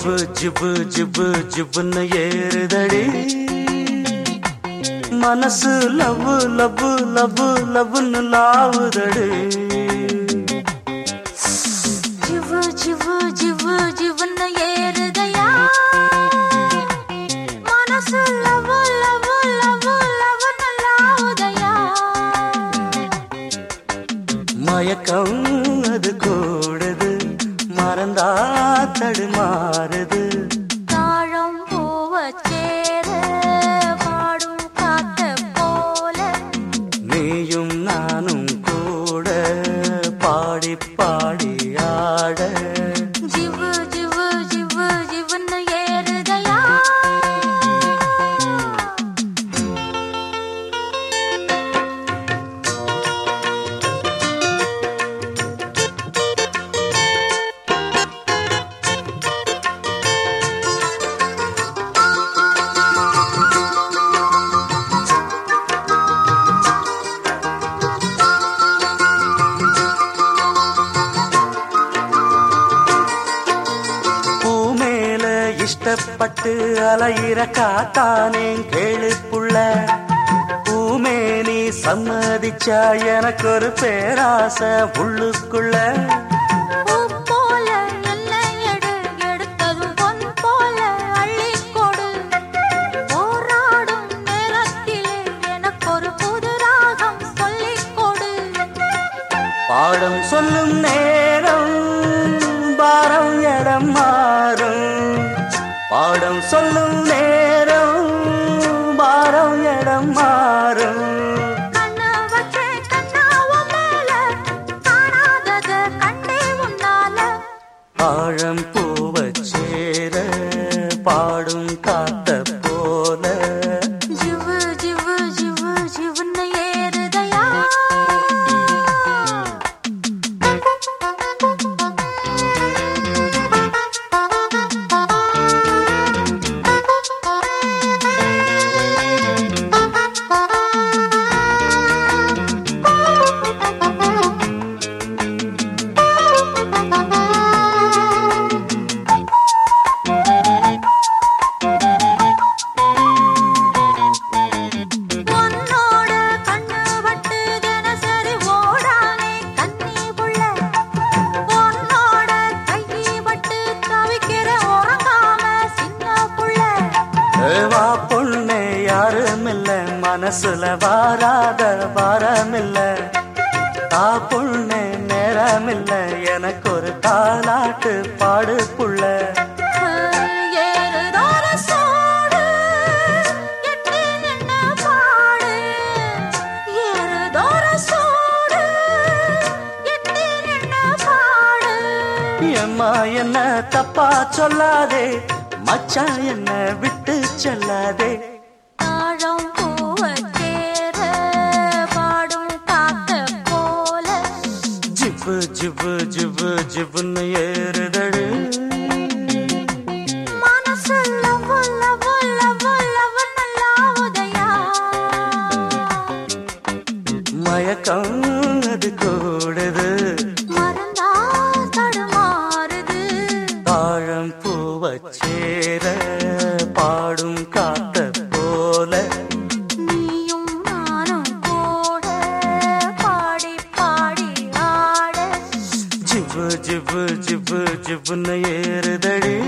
ஜிவ்வு ஜிவ்வு ஜிவ்வு ஜிவ்வுன்னு ஏறுதடி மனசு love love love லவ்னு லாவுதடி ஜிவு ஜிவு ஜிவு ஜிவுன்னு ஏறுதையா மனசு லவ் லவ் லவ் லவ்னு லாவுதையா மயக்கம் அது கூடுது மறந்தா தடுமாறுது தாழம் பூவச் சேர பாடும் காத்த போல நீயும் நானும் கூட பாடி பாடி ஆட ஜிவு ஜிவு ஜிவு ஜிவுன்னு ஏறுதையா பூ மேல இஷ்டப்பட்டு அலையிற காத்தானே கேளு புள்ள பூமேனி சம்மதிச்சா எனக்கு ஒரு பேராசை உள்ளுக்குள்ள பூ போல என்னை எடு எடுத்ததும் பொன் போல அள்ளிக் கொடு போராடும் நேரத்திலே எனக்கொரு புது ராகம் சொல்லிக் கொடு பாடம் சொல்லும் நேரம் பாரம் இடம் மாறும் பாடம் சொல்லும் நேரம் பாரம் இடம் மாறும் கண்ணு வச்சே கண்ணாவ மேல காணாதத கண்டே உன்னால ஆழம் பூவச் சேர பாடும் காத்த போல ஜிவு ஜிவு ஜிவு ஜிவுன்னு ஏறுதையா உன்னோட கண்ணு வட்டு தினசரி ஓடானே கண்ணி புள்ள உன்னோட கையி வட்டு தவிக்கிற உறங்காம சின்ன புள்ள வா பொண்ணு யாருமில்ல மனசுல வாராத வாரமில்ல தா பொண்ணு நேரமில்ல எனக்கு ஒரு தாலாட்டு பாடு புள்ள ஏறுதோர சோடு எட்டி நின்னு பாடு ஏறுதோர சோடு எட்டி நின்னு பாடு எம்மா என்ன தப்பா சொல்லாதே மச்சான் என்ன விட்டு செல்லாதே தாழம் பூவச் சேர பாடும் காத்த போல ஜிவ்வு ஜிவ்வு ஜிவ்வு ஜிவ்வுன்னு ஏறுதடு மனசு லவ் லவ் லவ் லவ்னு லாவுதையா மயக்கம் அது கூடுது மறந்தா தடுமாறுது தாழம் பூவச் சேர பாடும் காத்த போல நீயும் நானும் கூட பாடி பாடி ஆட ஜிவ்வு ஜிவ்வு ஜிவ்வு ஜிவ்வுன்னு ஏறுதடி